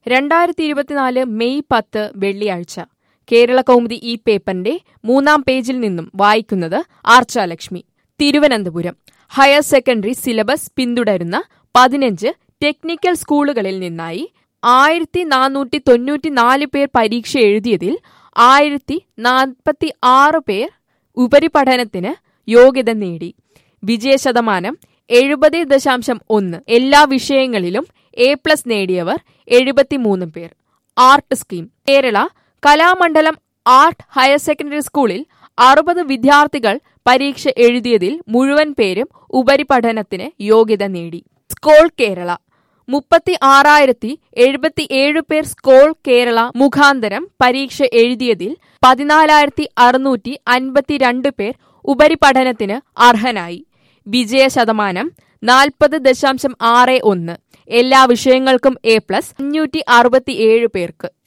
രണ്ടായിരത്തി ഇരുപത്തിനാല് മെയ് പത്ത് വെള്ളിയാഴ്ച കേരള കൗമുദി ഈ പേപ്പറിന്റെ മൂന്നാം പേജിൽ നിന്നും വായിക്കുന്നത് Archalakshmi Thiruvananthapuram higher secondary syllabus പിന്തുടരുന്ന പതിനഞ്ച് ടെക്നിക്കൽ സ്കൂളുകളിൽ നിന്നായി ആയിരത്തി നാനൂറ്റി തൊണ്ണൂറ്റിനാല് പേർ പരീക്ഷ എഴുതിയതിൽ ആയിരത്തി നാൽപ്പത്തി ആറ് പേർ ഉപരിപഠനത്തിന് യോഗ്യത നേടി വിജയശതമാനം എഴുപത് ദശാംശം ഒന്ന് എല്ലാ വിഷയങ്ങളിലും എ പ്ലസ് നേടിയവർ എഴുപത്തിമൂന്ന് പേർ art scheme Kerala Kalamandalam art higher secondary സ്കൂളിൽ അറുപത് വിദ്യാർത്ഥികൾ പരീക്ഷ എഴുതിയതിൽ മുഴുവൻ പേരും ഉപരിപഠനത്തിന് യോഗ്യത നേടി സ്കോൾ കേരള മുപ്പത്തി ആറായിരത്തി എഴുപത്തി ഏഴ് പേർ സ്കോൾ കേരള മുഖാന്തരം പരീക്ഷ എഴുതിയതിൽ പതിനാലായിരത്തി അറുന്നൂറ്റി അൻപത്തിരണ്ട് പേർ ഉപരിപഠനത്തിന് അർഹനായി വിജയ ശതമാനം നാൽപ്പത് ദശാംശം ആറ് ഒന്ന് എല്ലാ വിഷയങ്ങൾക്കും എ പ്ലസ് അഞ്ഞൂറ്റി അറുപത്തിയേഴ് പേർക്ക്